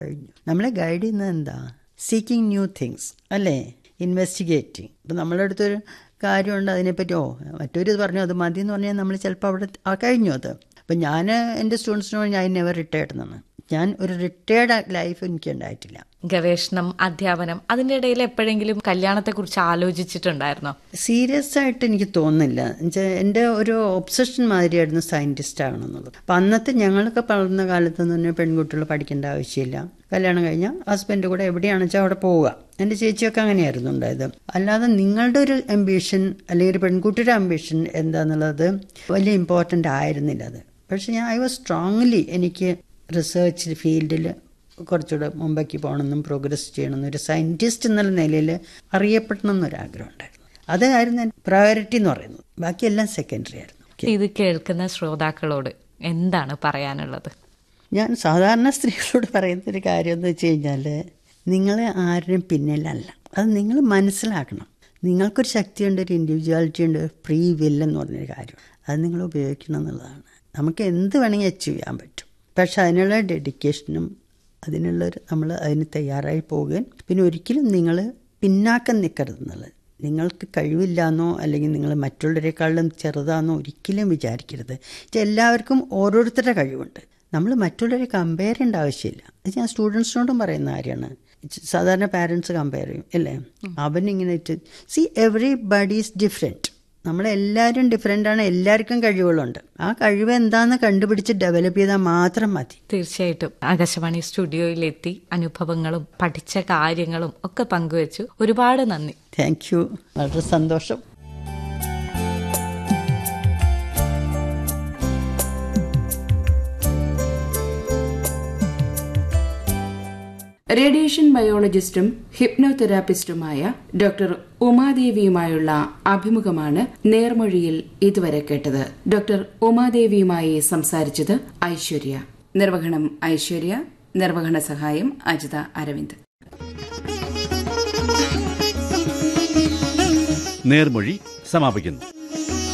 കഴിഞ്ഞു നമ്മളെ ഗൈഡ് ചെയ്യുന്നത് എന്താ സീക്കിംഗ് ന്യൂ തിങ്സ് അല്ലേ ഇൻവെസ്റ്റിഗേറ്റിംഗ് ഇപ്പം നമ്മളുടെ അടുത്തൊരു കാര്യമുണ്ട് അതിനെപ്പറ്റി ഓ മറ്റൊരു പറഞ്ഞു അത് മതി എന്ന് പറഞ്ഞാൽ നമ്മൾ ചിലപ്പോൾ അവിടെ ആ കഴിഞ്ഞു അത് അപ്പം ഞാൻ എൻ്റെ സ്റ്റുഡൻസിനോട് ഞാൻ നെവർ റിട്ടയർഡ് എന്നാണ് ഞാൻ ഒരു റിട്ടയർഡ് ലൈഫ് എനിക്ക് ഉണ്ടായിട്ടില്ല ഗവേഷണം അധ്യാപനം അതിന്റെ ഇടയിൽ എപ്പോഴെങ്കിലും കല്യാണത്തെക്കുറിച്ച് ആലോചിച്ചിട്ടുണ്ടായിരുന്നോ സീരിയസ് ആയിട്ട് എനിക്ക് തോന്നുന്നില്ല എന്നുവെച്ചാൽ എൻ്റെ ഒരു ഒബ്സഷൻ മാതിരിയായിരുന്നു സയൻറ്റിസ്റ്റ് ആവണം എന്നുള്ളത് അപ്പം അന്നത്തെ ഞങ്ങളൊക്കെ വളർന്ന കാലത്ത് തന്നെ പെൺകുട്ടികൾ പഠിക്കേണ്ട ആവശ്യമില്ല കല്യാണം കഴിഞ്ഞാൽ ഹസ്ബൻഡ് കൂടെ എവിടെയാണെന്ന് വെച്ചാൽ അവിടെ പോവുക എൻ്റെ ചേച്ചിയൊക്കെ അങ്ങനെയായിരുന്നു ഉണ്ടായത് അല്ലാതെ നിങ്ങളുടെ ഒരു അംബിഷൻ അല്ലെങ്കിൽ ഒരു പെൺകുട്ടിയുടെ അംബിഷൻ എന്താന്നുള്ളത് വലിയ ഇമ്പോർട്ടൻ്റ് ആയിരുന്നില്ല അത് പക്ഷെ ഞാൻ ഐ വാസ് സ്ട്രോങ്ലി എനിക്ക് റിസർച്ച് ഫീൽഡിൽ കുറച്ചുകൂടെ മുമ്പേക്ക് പോകണമെന്നും പ്രോഗ്രസ് ചെയ്യണമെന്നും ഒരു സയൻറ്റിസ്റ്റ് എന്നുള്ള നിലയിൽ അറിയപ്പെടണം എന്നൊരാഗ്രഹം ഉണ്ടായിരുന്നു അതായിരുന്നു പ്രയോറിറ്റി എന്ന് പറയുന്നത് ബാക്കിയെല്ലാം സെക്കൻഡറി ആയിരുന്നു ഇത് കേൾക്കുന്ന ശ്രോതാക്കളോട് എന്താണ് പറയാനുള്ളത് ഞാൻ സാധാരണ സ്ത്രീകളോട് പറയുന്ന ഒരു കാര്യം എന്ന് വെച്ച് കഴിഞ്ഞാൽ നിങ്ങൾ ആരുടെയും പിന്നിലല്ല അത് നിങ്ങൾ മനസ്സിലാക്കണം നിങ്ങൾക്കൊരു ശക്തിയുണ്ട് ഒരു ഇൻഡിവിജ്വാലിറ്റി ഉണ്ട് ഫ്രീ വില്ല് എന്ന് പറഞ്ഞൊരു കാര്യം അത് നിങ്ങൾ ഉപയോഗിക്കണം എന്നുള്ളതാണ് നമുക്ക് എന്ത് വേണമെങ്കിൽ അച്ചീവ് ചെയ്യാൻ പറ്റും പക്ഷെ അതിനുള്ള ഡെഡിക്കേഷനും അതിനുള്ളൊരു നമ്മൾ അതിന് തയ്യാറായി പോകുകയും പിന്നെ ഒരിക്കലും നിങ്ങൾ പിന്നാക്കം നിൽക്കരുത് എന്നുള്ളത് നിങ്ങൾക്ക് കഴിവില്ലാന്നോ അല്ലെങ്കിൽ നിങ്ങൾ മറ്റുള്ളവരെക്കാളും ചെറുതാന്നോ ഒരിക്കലും വിചാരിക്കരുത് എല്ലാവർക്കും ഓരോരുത്തരുടെ കഴിവുണ്ട് നമ്മൾ മറ്റുള്ളവരെ കമ്പയർ ചെയ്യേണ്ട ആവശ്യമില്ല അത് ഞാൻ സ്റ്റുഡൻസിനോടും പറയുന്ന കാര്യമാണ് സാധാരണ പാരൻസ് കമ്പയർ ചെയ്യും അല്ലേ അവൻ ഇങ്ങനെ see everybody is different നമ്മളെല്ലാവരും ഡിഫറെൻ്റ് ആണ് എല്ലാവർക്കും കഴിവുകളുണ്ട് ആ കഴിവ് എന്താണെന്ന് കണ്ടുപിടിച്ച് ഡെവലപ്പ് ചെയ്താൽ മാത്രം മതി തീർച്ചയായിട്ടും ആകാശവാണി സ്റ്റുഡിയോയിലെത്തി അനുഭവങ്ങളും പഠിച്ച കാര്യങ്ങളും ഒക്കെ പങ്കുവച്ചു ഒരുപാട് നന്ദി താങ്ക് യു വളരെ സന്തോഷം റേഡിയേഷൻ ബയോളജിസ്റ്റും ഹിപ്നോതെറാപ്പിസ്റ്റുമായ ഡോക്ടർ ഉമാദേവിയുമായുള്ള അഭിമുഖമാണ് നേർമൊഴിയിൽ ഇതുവരെ കേട്ടത് ഡോക്ടർ ഉമാദേവിയുമായി സംസാരിച്ചത് ഐശ്വര്യ നിർവഹണം ഐശ്വര്യ നിർവഹണ സഹായം അജിത അരവിന്ദ് നേർമൊഴി സമാപിക്കുന്നു